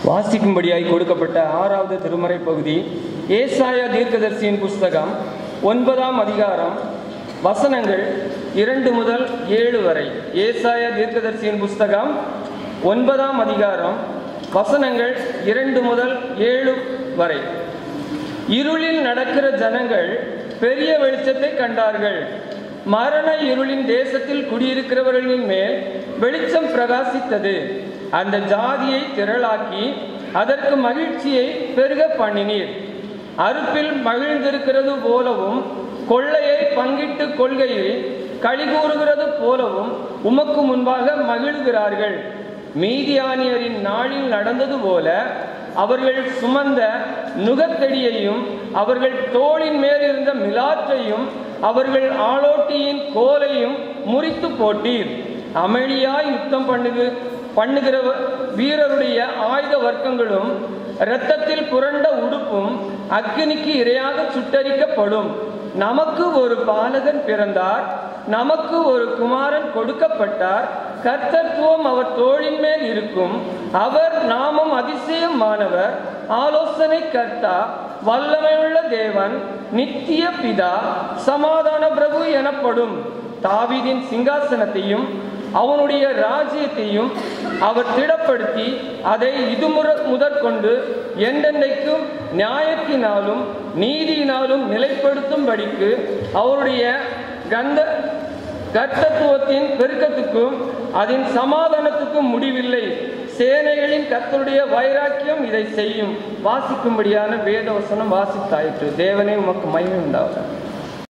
வாசிக்கும்படியாய் கொடுக்கப்பட்ட ஆறாவது திருமறை பகுதி ஏசாயா தீர்க்கதரிசியின் புஸ்தகம் ஒன்பதாம் அதிகாரம் வசனங்கள் இரண்டு முதல் ஏழு வரை ஏசாயா தீர்க்கதரிசியின் புஸ்தகம் ஒன்பதாம் அதிகாரம் வசனங்கள் இரண்டு முதல் ஏழு வரை இருளில் நடக்கிற ஜனங்கள் பெரிய வெளிச்சத்தை கண்டார்கள் மரண இருளின் தேசத்தில் குடியிருக்கிறவர்களின் மேல் வெளிச்சம் பிரகாசித்தது அந்த ஜாதியை திரளாக்கி அதற்கு மகிழ்ச்சியை பெருக பண்ணினீர் அறுப்பில் மகிழ்ந்திருக்கிறது போலவும் கொள்ளையை பங்கிட்டு கொள்கையில் களிகூறுகிறது போலவும் உமக்கு முன்பாக மகிழ்கிறார்கள் மீதியானியரின் நாளில் நடந்தது போல அவர்கள் சுமந்த நுகத்தடியையும் அவர்கள் தோளின் மேல் இருந்த மிலாற்றையும் அவர்கள் ஆளோட்டியின் கோலையும் முறித்து போட்டீர் அமளியாய் யுத்தம் பண்ணுகு பண்ணுகிற வீரருடைய ஆயுத வர்க்கங்களும் இரத்தத்தில் புரண்ட உடுப்பும் அக்கினிக்கு இரையாக சுட்டரிக்கப்படும் நமக்கு ஒரு பாலகன் பிறந்தார் நமக்கு ஒரு குமாரன் கொடுக்கப்பட்டார் கர்த்தத்துவம் அவர் தோளின் மேல் இருக்கும் அவர் நாமம் அதிசயமானவர் ஆலோசனை கர்த்தா வல்லமையுள்ள தேவன் நித்திய பிதா சமாதான பிரபு எனப்படும் தாவீதின் சிங்காசனத்தையும் அவனுடைய ராஜ்யத்தையும் அவர் திடப்படுத்தி அதை இதுமுற முதற்கொண்டு என்றென்றைக்கும் நியாயத்தினாலும் நீதியினாலும் நிலைப்படுத்தும்படிக்கு அவருடைய கந்த கர்த்தத்துவத்தின் பெருக்கத்துக்கும் அதன் சமாதானத்துக்கும் முடிவில்லை சேனைகளின் கர்த்தருடைய வைராக்கியம் இதை செய்யும் வாசிக்கும்படியான வேத வசனம் வாசித்தாயிற்று தேவனே உமக்கு மகிமை உண்டாவதாக